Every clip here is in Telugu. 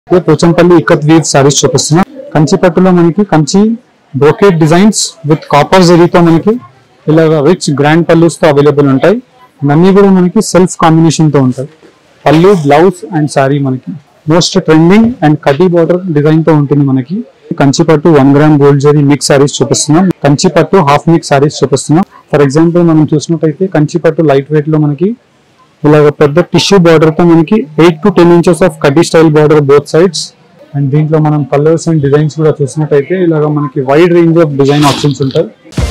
ఇదే పోచంపల్లి ఇక్కత్ వీవ్ సారీస్ చూపిస్తున్నాం కంచి పట్టులో మనకి Kanchi brocade designs with copper జరీతో మనకి ఇలాగ రిచ్ గ్రాండ్ పల్లూస్ తో అవైలబుల్ ఉంటాయి అన్నీ కూడా మనకి సెల్ఫ్ కాంబినేషన్ తో ఉంటాయి పళ్ళు బ్లౌజ్ అండ్ సారీ మనకి మోస్ట్ ట్రెండింగ్ అండ్ కటీ బార్డర్ డిజైన్ తో ఉంటుంది మనకి కంచి పట్టు one gram gold zari mix sarees చూపిస్తున్నాం కంచి పట్టు హాఫ్ మిక్స్ సారీస్ చూపిస్తున్నాం ఫర్ ఎగ్జాంపుల్ మనం చూసినట్టయితే కంచి పట్టు లైట్ వెయిట్ లో మనకి ఇలాగ పెద్ద టిష్యూ బార్డర్ తో మనకి eight to ten inches of కటీ style border both sides and దీంట్లో మనం కలర్స్ అండ్ డిజైన్స్ కూడా చూసినట్టయితే ఇలాగ మనకి wide range of design options ఉంటాయి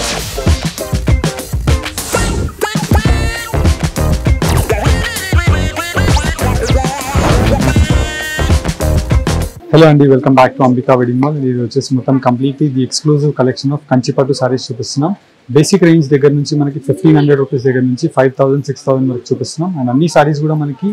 హలో అండి welcome back to Ambika wedding mall ఇది వచ్చేసి మొత్తం completely the exclusive collection of కంచిపట్టు సారీస్ చూపిస్తున్నాం బేసిక్ రేంజ్ దగ్గర నుంచి మనకి ఫిఫ్టీన్ హండ్రెడ్ రూపీస్ దగ్గర నుంచి ఫైవ్ థౌసండ్ సిక్స్ థౌసండ్ వరకు చూపిస్తున్నాం అండ్ అన్ని సారీస్ కూడా మనకి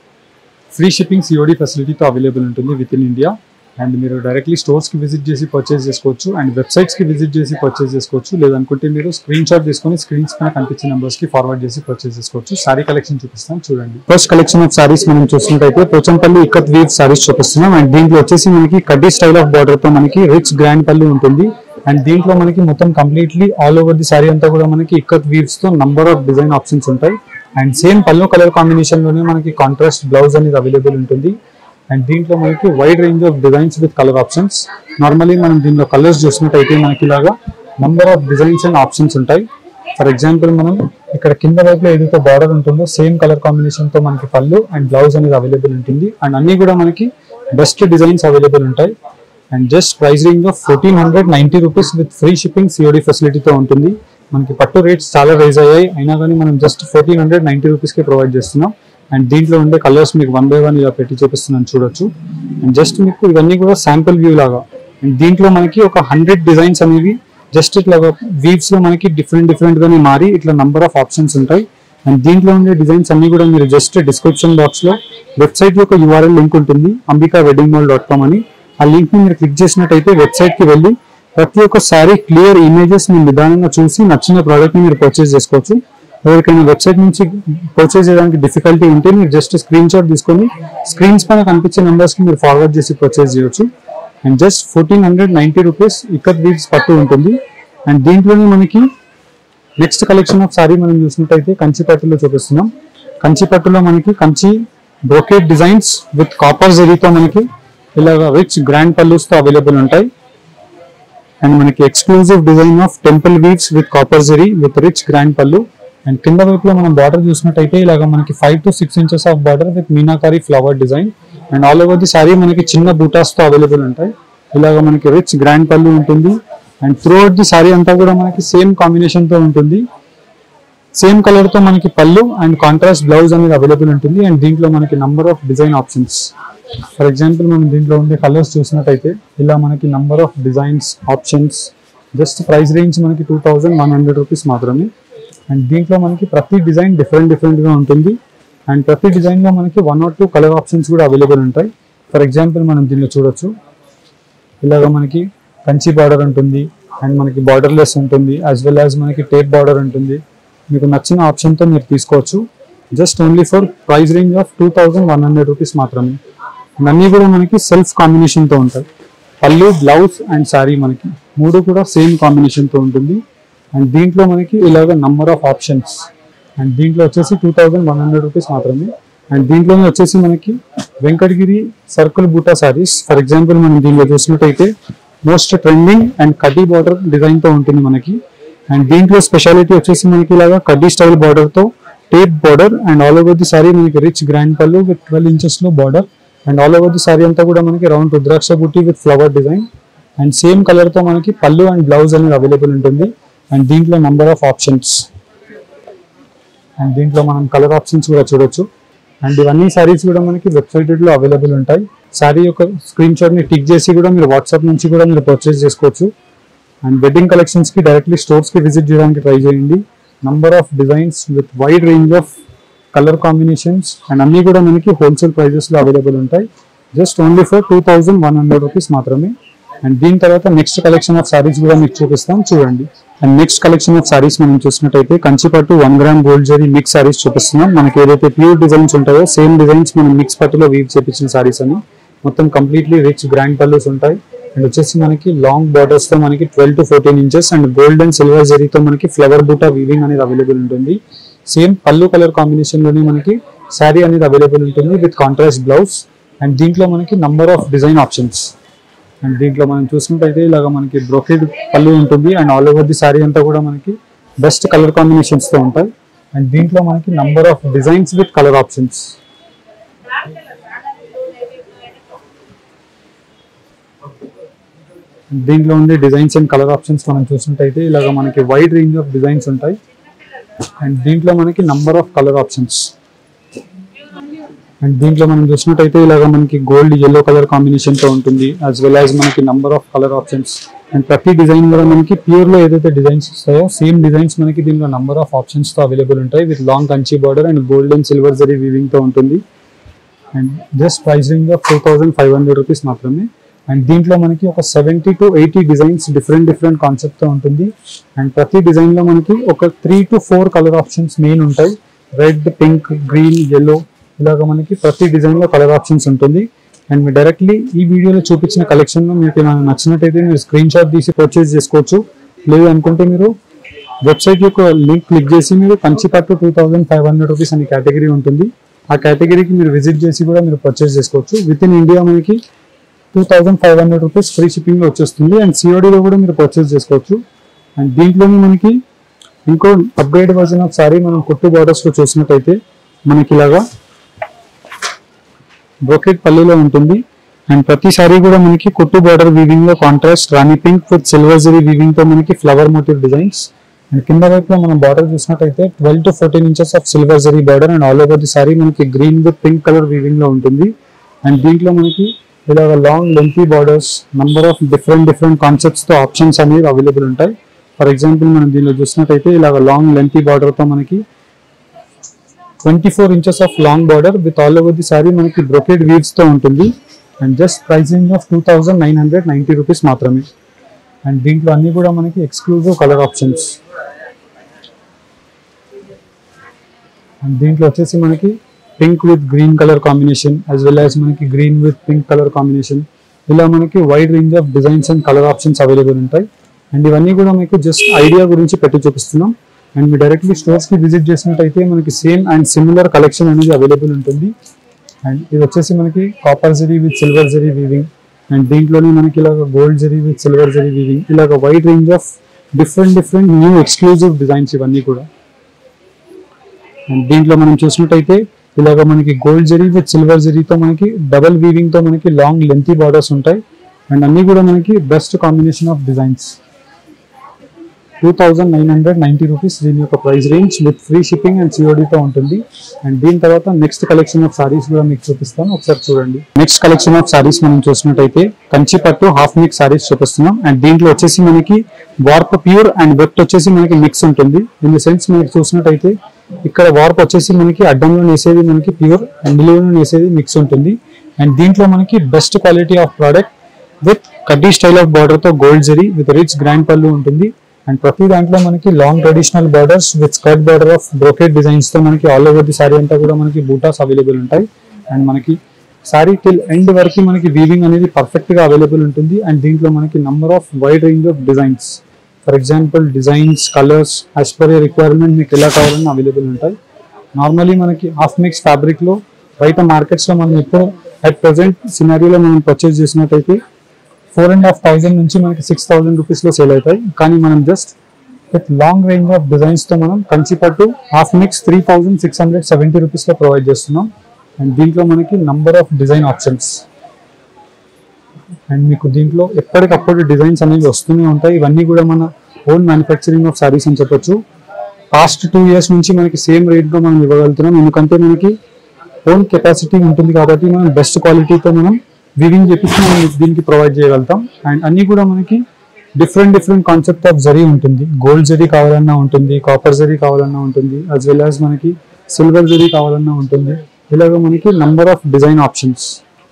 ఫ్రీ షిప్పింగ్ సిఓడి ఫెసిలిటీతో అవైలబుల్ ఉంటుంది విత్ ఇన్ ఇండియా అండ్ మీరు డైరెక్ట్లీ స్టోర్స్కి విజిట్ చేసి పర్చేస్ చేసుకోవచ్చు అండ్ వెబ్సైట్స్కి విజిట్ చేసి పర్చేస్ చేసుకోవచ్చు లేదనుకుంటే మీరు స్క్రీన్ షాట్ తీసుకొని స్క్రీన్స్ పైన కనిపించే నెంబర్స్కి ఫార్వర్డ్ చేసి పర్చేస్ చేసుకోవచ్చు సారీ కలెక్షన్ చూపిస్తాం చూడండి ఫస్ట్ కలెక్షన్ ఆఫ్ సారీస్ మనం చూసినట్టయితే పోచంపల్లి ఇక్కత్ వీవ్ సారీస్ చూపిస్తున్నాం అండ్ దీంట్లో వచ్చేసి మనకి కడ్డీ స్టైల్ ఆఫ్ బార్డర్ తో మనకి రిచ్ గ్రాండ్ పల్లు ఉంటుంది అండ్ దీంట్లో మనకి మొత్తం completely all over the saree అంతా కూడా మనకి ఇక్కత్ వీవ్స్ తో నంబర్ ఆఫ్ డిజైన్ ఆప్షన్స్ ఉంటాయి and same pallu colour combination లోనే మనకి కాంట్రాస్ట్ బ్లౌజ్ అనేది అవైలబుల్ ఉంటుంది అండ్ దీంట్లో మనకి wide range of designs with colour options normally మనం దీనిలో కలర్స్ చూసినట్టయితే మనకి ఇలాగా number of designs and options ఉంటాయి ఫర్ ఎగ్జాంపుల్ మనం ఇక్కడ కింద వైపులో ఏదైతే బార్డర్ ఉంటుందో సేమ్ కలర్ కాంబినేషన్ తో మనకి పళ్ళు అండ్ బ్లౌజ్ అనేది అవైలబుల్ ఉంటుంది అండ్ అన్ని కూడా మనకి బెస్ట్ డిజైన్స్ అవైలబుల్ ఉంటాయి and just price range of fourteen hundred ninety rupees with free shipping COD ఫెసిలిటీతో ఉంటుంది మనకి పట్టు రేట్స్ చాలా రైజ్ అయ్యాయి అయినా కానీ మనం జస్ట్ ఫోర్టీన్ హండ్రెడ్ నైన్టీ రూపీస్కి ప్రొవైడ్ చేస్తున్నాం అండ్ దీంట్లో ఉండే కలర్స్ మీకు వన్ బై వన్ ఇలా పెట్టి చూపిస్తున్నాను చూడొచ్చు అండ్ జస్ట్ మీకు ఇవన్నీ కూడా శాంపుల్ వ్యూ లాగా అండ్ దీంట్లో మనకి ఒక హండ్రెడ్ డిజైన్స్ అనేవి జస్ట్ ఇట్లా వీవ్స్ లో మనకి డిఫరెంట్ డిఫరెంట్ గానే మారి ఇట్లా నంబర్ ఆఫ్ ఆప్షన్స్ ఉంటాయి అండ్ దీంట్లో ఉండే డిజైన్స్ అన్ని కూడా మీరు జస్ట్ డిస్క్రిప్షన్ బాక్స్ లో వెబ్సైట్ యొక్క యూఆర్ఎల్ లింక్ ఉంటుంది Ambika wedding mall dot com అని ఆ లింక్ ని మీరు క్లిక్ చేసినట్టయితే వెబ్సైట్ కి వెళ్ళి ప్రతి ఒక్క సారీ క్లియర్ ఇమేజెస్ ని నిదానంగా చూసి నచ్చిన ప్రోడక్ట్ ని మీరు పర్చేస్ చేసుకోవచ్చు ఎవరికైనా వెబ్సైట్ నుంచి పర్చేస్ చేయడానికి డిఫికల్టీ ఉంటే మీరు జస్ట్ స్క్రీన్ షాట్ తీసుకొని స్క్రీన్స్ పైన కనిపించే numbers కి మీరు ఫార్వర్డ్ చేసి పర్చేస్ చేయొచ్చు and just fourteen hundred ninety rupees ikat beads పట్టు ఉంటుంది అండ్ దీంట్లోనే మనకి నెక్స్ట్ కలెక్షన్ ఆఫ్ సారీ మనం చూసినట్టయితే కంచి పట్టులో చూపిస్తున్నాం కంచి పట్టులో మనకి Kanchi brocade designs with copper జరీతో మనకి ఇలాగ రిచ్ గ్రాండ్ పల్లూస్ తో అవైలబుల్ ఉంటాయి అండ్ మనకి exclusive design of temple weaves with copper zari with rich grand pallu and కింద వైపులో మనం బార్డర్ చూసినట్టయితే ఇలాగ మనకి five to six inches of border with meenakari flower design and all over the saree మనకి చిన్న బూటాస్ తో అవైలబుల్ ఉంటాయి ఇలాగ మనకి రిచ్ గ్రాండ్ పల్లు ఉంటుంది and throughout the saree అంతా కూడా మనకి సేమ్ కాంబినేషన్ తో ఉంటుంది సేమ్ కలర్ తో మనకి పళ్ళు అండ్ కాంట్రాస్ట్ బ్లౌజ్ అనేది అవైలబుల్ ఉంటుంది అండ్ దీంట్లో మనకి number of design options for example మనం దీంట్లో ఉండే కలర్స్ చూసినట్టయితే ఇలా మనకి number of designs options just price range మనకి two thousand one hundred rupees మాత్రమే అండ్ దీంట్లో మనకి ప్రతి డిజైన్ డిఫరెంట్ డిఫరెంట్ గా ఉంటుంది అండ్ ప్రతి డిజైన్ లో మనకి one or two colour options కూడా అవైలబుల్ ఉంటాయి ఫర్ ఎగ్జాంపుల్ మనం దీనిలో చూడొచ్చు ఇలాగ మనకి కంచి బార్డర్ ఉంటుంది అండ్ మనకి బార్డర్లెస్ ఉంటుంది యాజ్ వెల్ యాజ్ మనకి టేప్ బార్డర్ ఉంటుంది మీకు నచ్చిన ఆప్షన్తో మీరు తీసుకోవచ్చు just only for price range of two thousand one hundred rupees మాత్రమే అండ్ అన్నీ కూడా మనకి సెల్ఫ్ కాంబినేషన్తో ఉంటాయి పళ్ళు బ్లౌజ్ అండ్ శారీ మనకి మూడు కూడా సేమ్ కాంబినేషన్తో ఉంటుంది అండ్ దీంట్లో మనకి ఇలాగ నంబర్ ఆఫ్ ఆప్షన్స్ అండ్ దీంట్లో వచ్చేసి two thousand one hundred rupees మాత్రమే అండ్ దీంట్లోనే వచ్చేసి మనకి వెంకటగిరి సర్కిల్ బూటా సారీస్ ఫర్ ఎగ్జాంపుల్ మనం దీంట్లో చూసినట్టయితే మోస్ట్ ట్రెండింగ్ అండ్ కడ్డీ బార్డర్ డిజైన్ తో ఉంటుంది మనకి అండ్ దీంట్లో స్పెషాలిటీ వచ్చేసి మనకి ఇలాగా కడ్డీ స్టైల్ బార్డర్ తో tape border and all over the saree మనకి rich grand pallu with twelve inches లో border and all over the saree అంతా కూడా మనకి రౌండ్ రుద్రాక్ష బుట్టి with flower design and same colour తో మనకి పళ్ళు అండ్ బ్లౌజ్ అనేది అవైలబుల్ ఉంటుంది అండ్ దీంట్లో నంబర్ ఆఫ్ ఆప్షన్స్ అండ్ దీంట్లో మనం కలర్ ఆప్షన్స్ కూడా చూడొచ్చు అండ్ ఇవన్నీ సారీస్ కూడా మనకి వెబ్సైట్ లో అవైలబుల్ ఉంటాయి సారీ యొక్క స్క్రీన్ షాట్ ని టిక్ చేసి కూడా మీరు వాట్సాప్ నుంచి కూడా మీరు పర్చేస్ చేసుకోవచ్చు అండ్ వెడ్డింగ్ కలెక్షన్స్ కి డైరెక్ట్లీ స్టోర్స్ కి విజిట్ చేయడానికి ట్రై చేయండి number of designs with wide range of colour combinations and అన్ని కూడా మనకి హోల్సేల్ ప్రైజెస్ లో అవైలబుల్ ఉంటాయి just only for two thousand one hundred rupees మాత్రమే అండ్ దీని తర్వాత నెక్స్ట్ కలెక్షన్ ఆఫ్ సారీస్ కూడా మీకు చూపిస్తాం చూడండి and next collection of sarees మనం చూసినట్టయితే కంచిపట్టు one gram gold zari mix sarees చూపిస్తున్నాం మనకి ఏదైతే ప్యూర్ డిజైన్స్ ఉంటాయో సేమ్ డిజైన్స్ మనం మిక్స్ పట్టులో వీవ్ చేపించిన సారీస్ అని మొత్తం కంప్లీట్లీ రిచ్ గ్రాండ్ పల్లూస్ ఉంటాయి అండ్ వచ్చేసి మనకి లాంగ్ బార్డర్స్ తో మనకి twelve to fourteen inches and gold and silver జరీతో మనకి ఫ్లవర్ బూటా వీవింగ్ అనేది అవైలబుల్ ఉంటుంది సేమ్ పళ్ళు కలర్ కాంబినేషన్ లోనే మనకి శారీ అనేది అవైలబుల్ ఉంటుంది విత్ కాంట్రాస్ట్ బ్లౌజ్ అండ్ దీంట్లో మనకి number of design options and దీంట్లో మనం చూసినట్టయితే ఇలాగ మనకి బ్రొకెడ్ పళ్ళు ఉంటుంది and all over the saree అంతా కూడా మనకి బెస్ట్ కలర్ కాంబినేషన్స్ తో ఉంటాయి అండ్ దీంట్లో మనకి number of designs with colour options దీంట్లో ఉండే డిజైన్స్ అండ్ కలర్ ఆప్షన్స్ మనం చూసినట్టయితే ఇలాగ మనకి వైడ్ రేంజ్ ఆఫ్ డిజైన్స్ ఉంటాయి అండ్ దీంట్లో మనకి number of colour options and దీంట్లో మనం చూసినట్టయితే ఇలాగ మనకి గోల్డ్ ఎల్లో కలర్ కాంబినేషన్ తో ఉంటుంది యాజ్ వెల్ యాజ్ మనకి number of colour options and ప్రతి డిజైన్ కూడా మనకి ప్యూర్ లో ఏదైతే డిజైన్స్ వస్తాయో సేమ్ డిజైన్స్ మనకి దీంట్లో నంబర్ ఆఫ్ ఆప్షన్స్ తో అవైలబుల్ ఉంటాయి with long Kanchi border and gold and silver zari weaving తో ఉంటుంది and just price range of two thousand five hundred rupees మాత్రమే అండ్ దీంట్లో మనకి ఒక seventy to eighty designs different different concept తో ఉంటుంది అండ్ ప్రతి డిజైన్ లో మనకి ఒక three to four colour options main ఉంటాయి రెడ్ పింక్ గ్రీన్ ఎల్లో ఇలాగ మనకి ప్రతి డిజైన్ లో కలర్ ఆప్షన్స్ ఉంటుంది అండ్ మీరు డైరెక్ట్లీ ఈ వీడియోలో చూపించిన కలెక్షన్ లో మీకు ఏమైనా నచ్చినట్టయితే మీరు స్క్రీన్ షాట్ తీసి పర్చేస్ చేసుకోవచ్చు లేదు అనుకుంటే మీరు వెబ్సైట్ యొక్క లింక్ క్లిక్ చేసి మీరు కంచిపట్టు two thousand five hundred rupees అనే కేటగిరీ ఉంటుంది ఆ కేటగిరీకి మీరు విజిట్ చేసి కూడా మీరు పర్చేస్ చేసుకోవచ్చు విత్ ఇన్ ఇండియా మనకి two thousand five hundred rupees free shipping వచ్చేస్తుంది అండ్ సిఓడిలో కూడా మీరు పర్చేస్ చేసుకోవచ్చు అండ్ దీంట్లోనే మనకి ఇంకో అప్గ్రేడ్ వర్జన్ ఆఫ్ సారీ మనం కొట్టు బార్డర్స్ లో చూసినట్టయితే మనకి ఇలాగా బ్రోకెట్ పల్లీలో ఉంటుంది అండ్ ప్రతి సారీ కూడా మనకి కొట్టు బార్డర్ వీవింగ్ లో contrast rani pink with silver zari weaving తో మనకి ఫ్లవర్ మోటివ్ డిజైన్స్ అండ్ కింద వైపులో మనం బార్డర్ చూసినట్టయితే twelve to fourteen inches of silver zari border and all over the saree మనకి green with pink colour weaving లో ఉంటుంది అండ్ దీంట్లో మనకి ఇలాగ long lengthy borders number of different different concepts తో ఆప్షన్స్ అనేవి అవైలబుల్ ఉంటాయి ఫర్ ఎగ్జాంపుల్ మనం దీనిలో చూసినట్టయితే ఇలాగ లాంగ్ లెంతీ బార్డర్ తో మనకి twenty four inches of long border with all over the saree మనకి బ్రొకెడ్ వీవ్స్ తో ఉంటుంది and just pricing of two thousand nine hundred ninety rupees మాత్రమే అండ్ దీంట్లో అన్ని కూడా మనకి ఎక్స్క్లూజివ్ కలర్ ఆప్షన్స్ అండ్ దీంట్లో వచ్చేసి మనకి pink with green colour combination as well as మనకి green with pink colour combination ఇలా మనకి wide range of designs and colour options available ఉంటాయి అండ్ ఇవన్నీ కూడా మీకు జస్ట్ ఐడియా గురించి పెట్టి చూపిస్తున్నాం అండ్ మీరు డైరెక్ట్లీ స్టోర్స్ కి విజిట్ చేసినట్టయితే మనకి సేమ్ అండ్ సిమిలర్ కలెక్షన్ అనేది అవైలబుల్ ఉంటుంది అండ్ ఇది వచ్చేసి మనకి copper zari with silver zari weaving and దీంట్లోనే మనకి ఇలాగ gold zari with silver zari weaving ఇలాగ wide range of different different new exclusive designs ఇవన్నీ కూడా అండ్ దీంట్లో మనం చూసినట్టయితే ఇలాగ మనకి గోల్డ్ జరీ విత్ సిల్వర్ జరీతో మనకి డబల్ వీవింగ్ తో మనకి లాంగ్ లెంతీ బార్డర్స్ ఉంటాయి అండ్ అన్ని కూడా మనకి best combination of designs two thousand nine hundred ninety rupees దీని యొక్క price range with free shipping and సిఓడితో ఉంటుంది అండ్ దీని తర్వాత నెక్స్ట్ కలెక్షన్ ఆఫ్ సారీస్ కూడా మీకు చూపిస్తాను ఒకసారి చూడండి నెక్స్ట్ కలెక్షన్ ఆఫ్ సారీస్ మనం చూసినట్టయితే కంచి పట్టు హాఫ్ మిక్స్ సారీస్ చూపిస్తున్నాం అండ్ దీంట్లో వచ్చేసి మనకి వార్ప్ ప్యూర్ అండ్ వెట్ వచ్చేసి మనకి మిక్స్ ఉంటుంది ఇన్ ద సెన్స్ మనకి చూసినట్టయితే ఇక్కడ వార్ప్ వచ్చేసి మనకి అడ్డంలో వేసేది మనకి ప్యూర్ అండ్ నిలువులో వేసేది మిక్స్ ఉంటుంది అండ్ దీంట్లో మనకి best quality of product with కడ్డీ స్టైల్ ఆఫ్ బార్డర్ తో gold zari with rich grand pallu ఉంటుంది అండ్ ప్రతి దాంట్లో మనకి long traditional borders with skirt border of brocade designs తో మనకి ఆల్ ఓవర్ ది సారీ అంతా కూడా మనకి బూటాస్ అవైలబుల్ ఉంటాయి అండ్ మనకి సారీ టిల్ ఎండ్ వరకు మనకి వీవింగ్ అనేది పర్ఫెక్ట్ గా అవైలబుల్ ఉంటుంది అండ్ దీంట్లో మనకి number of wide range of designs for example designs colours as per requirement మీకు ఎలా కావాలన్నా అవైలబుల్ ఉంటాయి నార్మలీ మనకి హాఫ్ మిక్స్ ఫ్యాబ్రిక్ లో బయట మార్కెట్స్ లో మనం ఇప్పుడు అట్ ప్రెసెంట్ సినారీలో మనం పర్చేస్ చేసినట్టయితే ఫోర్ అండ్ హాఫ్ థౌసండ్ నుంచి మనకి సిక్స్ థౌసండ్ రూపీస్ లో సేల్ అవుతాయి కానీ మనం just with long range of designs తో మనం కంచి పట్టు half mix three thousand six hundred seventy rupees లో ప్రొవైడ్ చేస్తున్నాం అండ్ దీంట్లో మనకి number of design options and మీకు దీంట్లో ఎప్పటికప్పుడు డిజైన్స్ అనేవి వస్తూనే ఉంటాయి ఇవన్నీ కూడా మన ఓన్ మ్యానుఫ్యాక్చరింగ్ ఆఫ్ సారీస్ అని చెప్పొచ్చు పాస్ట్ టూ ఇయర్స్ నుంచి మనకి సేమ్ రేట్గా మనం ఇవ్వగలుగుతున్నాం ఎందుకంటే మనకి ఓన్ కెపాసిటీ ఉంటుంది కాబట్టి మనం బెస్ట్ క్వాలిటీతో మనం వివింగ్ చేపించి మనం దీనికి ప్రొవైడ్ చేయగలుగుతాం అండ్ అన్ని కూడా మనకి different different concept of zari ఉంటుంది గోల్డ్ జరీ కావాలన్నా ఉంటుంది కాపర్ జరీ కావాలన్నా ఉంటుంది అస్ వెల్ యాజ్ మనకి సిల్వర్ జరీ కావాలన్నా ఉంటుంది ఇలాగ మనకి number of design options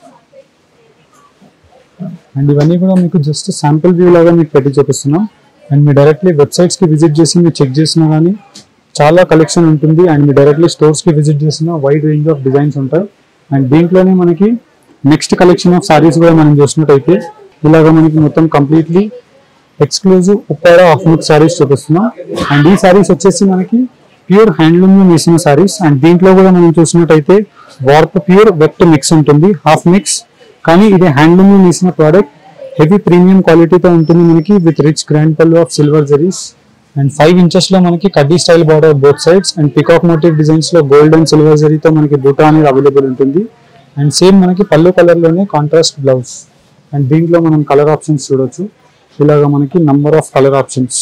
and ఇవన్నీ కూడా మీకు జస్ట్ శాంపుల్ వ్యూ లాగా మీకు పెట్టి చూపిస్తున్నాం అండ్ మీరు డైరెక్ట్లీ వెబ్సైట్స్కి విజిట్ చేసి మీరు చెక్ చేసినా కానీ చాలా కలెక్షన్ ఉంటుంది అండ్ మీరు డైరెక్ట్లీ స్టోర్స్కి విజిట్ చేసిన వైడ్ రేంజ్ ఆఫ్ డిజైన్స్ ఉంటాయి అండ్ దీంట్లోనే మనకి నెక్స్ట్ కలెక్షన్ ఆఫ్ సారీస్ కూడా మనం చూసినట్టయితే ఇలాగ మనకి మొత్తం కంప్లీట్లీ ఎక్స్క్లూజివ్ ఉప్పాడ ఆఫ్ మిక్ సారీస్ చూపిస్తున్నాం అండ్ ఈ సారీస్ వచ్చేసి మనకి ప్యూర్ హ్యాండ్లూమ్ లో వేసిన సారీస్ అండ్ దీంట్లో కూడా మనం చూసినట్టయితే వార్ప్ ప్యూర్ వెట్ మిక్స్ ఉంటుంది హాఫ్ మిక్స్ కానీ ఇది హ్యాండ్లూమ్ లో వేసిన ప్రోడక్ట్ హెవీ ప్రీమియం క్వాలిటీతో ఉంటుంది మనకి with rich grand pallu of silver zaris and five inches లో మనకి కడ్డీ style border both sides and peacock motif designs లో గోల్డ్ అండ్ సిల్వర్ జరీతో మనకి బూటా అనేది అవైలబుల్ ఉంటుంది అండ్ సేమ్ మనకి పళ్ళు కలర్ లోనే కాంట్రాస్ట్ బ్లౌజ్ అండ్ దీంట్లో మనం కలర్ ఆప్షన్స్ చూడొచ్చు ఇలాగా మనకి number of colour options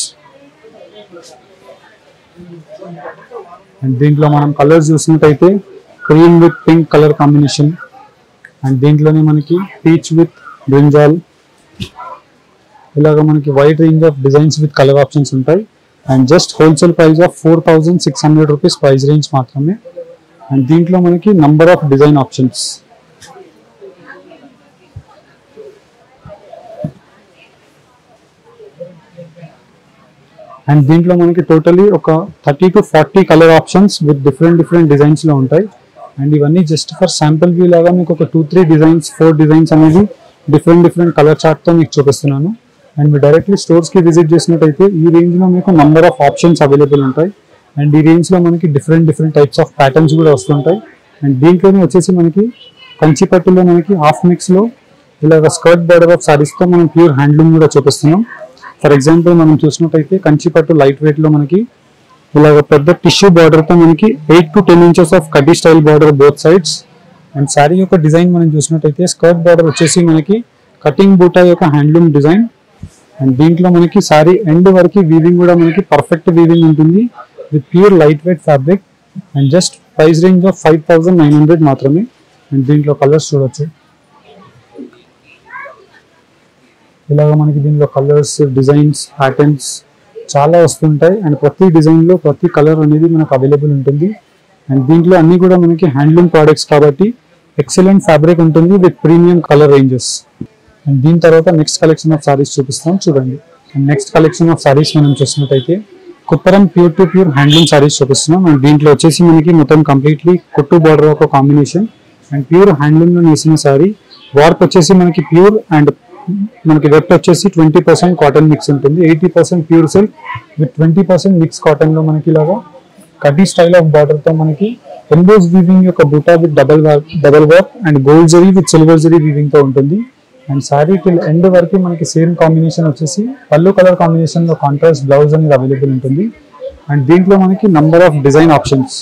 and దీంట్లో మనం కలర్స్ చూసినట్టయితే cream with pink colour combination and దీంట్లోనే మనకి పీచ్ విత్ బ్రింజాల్ ఇలాగ మనకి wide range of designs with colour options ఉంటాయి and just wholesale price of four thousand six hundred rupees price range మాత్రమే అండ్ దీంట్లో మనకి number of design options and దీంట్లో మనకి టోటలీ ఒక thirty to forty colour options with different different designs లో ఉంటాయి అండ్ ఇవన్నీ జస్ట్ ఫర్ శాంపుల్ వ్యూ లాగా మీకు ఒక two three designs four designs అనేది డిఫరెంట్ డిఫరెంట్ కలర్ చార్ట్ తో మీకు చూపిస్తున్నాను అండ్ మీరు డైరెక్ట్లీ స్టోర్స్ కి విజిట్ చేసినట్టయితే ఈ రేంజ్ లో మీకు నంబర్ ఆఫ్ ఆప్షన్స్ అవైలబుల్ ఉంటాయి అండ్ ఈ రేంజ్ లో మనకి different different types of patterns కూడా వస్తుంటాయి అండ్ దీంట్లోనే వచ్చేసి మనకి కంచిపట్టులో మనకి హాఫ్ మిక్స్ లో ఇలాగ స్కర్ట్ బార్డర్ ఆఫ్ సారీస్ తో మనం ప్యూర్ హ్యాండ్లూమ్ కూడా చూపిస్తున్నాం ఫర్ ఎగ్జాంపుల్ మనం చూసినట్టయితే కంచిపట్టు లైట్ వెయిట్ లో మనకి ఇలాగ పెద్ద టిష్యూ బార్డర్ తో మనకి eight to ten inches of కడ్డీ style border both sides and sari యొక్క డిజైన్ మనం చూసినట్టయితే స్కర్ట్ బార్డర్ వచ్చేసి మనకి కటింగ్ బూటా యొక్క హ్యాండ్లూమ్ డిజైన్ అండ్ దీంట్లో మనకి శారీ ఎండ్ వరకు వీవింగ్ కూడా మనకి పర్ఫెక్ట్ వీవింగ్ ఉంటుంది with pure light weight fabric and just price range of five thousand nine hundred మాత్రమే అండ్ దీంట్లో కలర్స్ చూడొచ్చు ఇలాగ మనకి దీనిలో కలర్స్ డిజైన్స్ ప్యాటర్న్స్ చాలా వస్తుంటాయి అండ్ ప్రతి డిజైన్ లో ప్రతి కలర్ అనేది మనకు అవైలబుల్ ఉంటుంది అండ్ దీంట్లో అన్ని కూడా మనకి హ్యాండ్లూమ్ ప్రోడక్ట్స్ కాబట్టి ఎక్సలెంట్ ఫ్యాబ్రిక్ ఉంటుంది with premium colour ranges and దీని తర్వాత నెక్స్ట్ కలెక్షన్ ఆఫ్ సారీస్ చూపిస్తాం చూడండి and next collection of sarees మనం చూసినట్టయితే కుప్పరం pure to pure handloom sarees చూపిస్తున్నాం అండ్ దీంట్లో వచ్చేసి మనకి మొత్తం కంప్లీట్లీ కుట్టు బార్డర్ ఒక కాంబినేషన్ అండ్ ప్యూర్ హ్యాండ్లూమ్ లో నేసిన సారీ వార్ప్ వచ్చేసి మనకి ప్యూర్ అండ్ మనకి వెట్ వచ్చేసి ట్వంటీ పర్సెంట్ కాటన్ మిక్స్ ఉంటుంది eighty percent pure silk with twenty percent mix cotton లో మనకి ఇలాగా కడ్డీ స్టైల్ ఆఫ్ బార్డర్ తో మనకి ఎంబోస్ వీవింగ్ యొక్క బూటా with double double work and gold zari with silver zari weaving తో ఉంటుంది అండ్ సారీ టిల్ ఎండ్ వరకు మనకి సేమ్ కాంబినేషన్ వచ్చేసి పళ్ళు కలర్ కాంబినేషన్ లో కాంట్రాస్ట్ బ్లౌజ్ అనేది అవైలబుల్ ఉంటుంది అండ్ దీంట్లో మనకి number of design options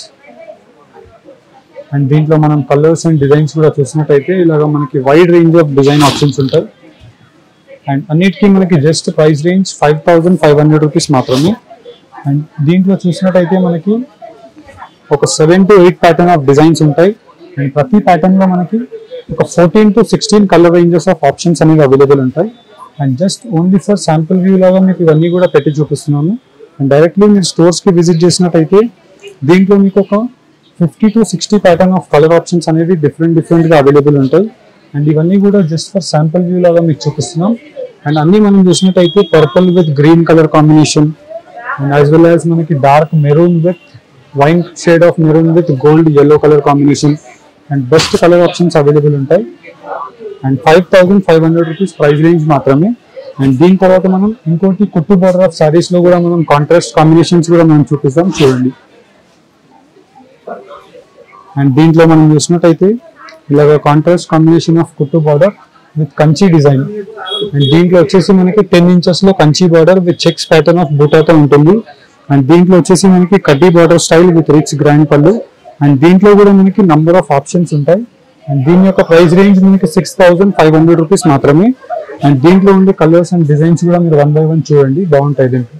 and దీంట్లో మనం కలర్స్ అండ్ డిజైన్స్ కూడా చూసినట్టయితే ఇలాగ మనకి wide range of design options ఉంటాయి అండ్ అన్నిటికీ మనకి just price range five thousand five hundred rupees మాత్రమే అండ్ దీంట్లో చూసినట్టయితే మనకి ఒక seven to eight pattern of designs ఉంటాయి అండ్ ప్రతి ప్యాటర్న్ లో మనకి ఒక fourteen to sixteen colour ranges of options అనేవి అవైలబుల్ ఉంటాయి and just only for sample view లాగా మీకు ఇవన్నీ కూడా పెట్టి చూపిస్తున్నాను అండ్ డైరెక్ట్లీ మీరు స్టోర్స్ కి విజిట్ చేసినట్టయితే దీంట్లో మీకు ఒక fifty to sixty pattern of colour options అనేవి డిఫరెంట్ డిఫరెంట్ గా అవైలబుల్ ఉంటాయి అండ్ ఇవన్నీ కూడా జస్ట్ ఫర్ శాంపుల్ వ్యూ లాగా మీకు చూపిస్తున్నాం అండ్ అన్ని మనం చూసినట్టయితే purple with green colour combination and as well as మనకి dark maroon with wine shade of maroon with gold yellow colour combination and best colour options available ఉంటాయి and five thousand five hundred rupees price range మాత్రమే అండ్ దీని తర్వాత మనం ఇంకోటి కుట్టు బార్డర్ ఆఫ్ సారీస్ లో కూడా మనం కాంట్రాస్ట్ కాంబినేషన్స్ కూడా మనం చూపిస్తాం చూడండి అండ్ దీంట్లో మనం చూసినట్టయితే ఇలాగ కాంట్రాస్ట్ కాంబినేషన్ ఆఫ్ కుట్టు border with Kanchi design and దీంట్లో వచ్చేసి మనకి టెన్ ఇంచెస్ లో Kanchi border with checks pattern of బూటాతో ఉంటుంది అండ్ దీంట్లో వచ్చేసి మనకి కడ్డీ border style with rich grand pallu and దీంట్లో కూడా మనకి నంబర్ ఆఫ్ ఆప్షన్స్ ఉంటాయి అండ్ దీని యొక్క ప్రైస్ రేంజ్ మనకి six thousand five hundred rupees మాత్రమే అండ్ దీంట్లో ఉండే కలర్స్ అండ్ డిజైన్స్ కూడా మీరు వన్ బై వన్ చూడండి బాగుంటాయి దీంట్లో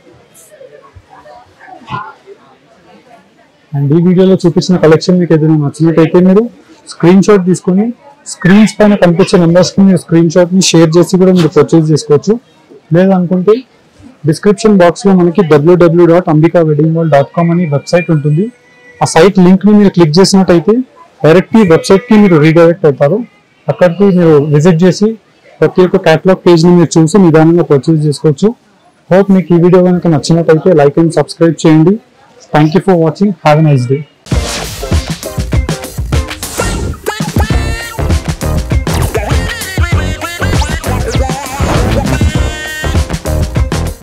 అండ్ ఈ వీడియోలో చూపించిన కలెక్షన్ మీకు ఏదైనా నచ్చినట్టయితే మీరు స్క్రీన్ షాట్ తీసుకొని స్క్రీన్స్ పైన కనిపించే నెంబర్స్ కి మీరు స్క్రీన్ షాట్ ని షేర్ చేసి కూడా మీరు పర్చేస్ చేసుకోవచ్చు లేదనుకుంటే డిస్క్రిప్షన్ బాక్స్ లో మనకి WWW dot Ambika wedding wall dot com అని వెబ్సైట్ ఉంటుంది ఆ సైట్ లింక్ ని మీరు క్లిక్ చేసినట్టయితే డైరెక్ట్ ఈ వెబ్సైట్ కి మీరు రీడైరెక్ట్ అవుతారు అక్కడికి మీరు విజిట్ చేసి ప్రతి ఒక్క క్యాటలాగ్ పేజ్ ని మీరు చూసి నిదానంగా పర్చేస్ చేసుకోవచ్చు హోప్ మీకు ఈ వీడియో కనుక నచ్చినట్టయితే లైక్ అండ్ సబ్స్క్రైబ్ చేయండి thank you for watching have a nice day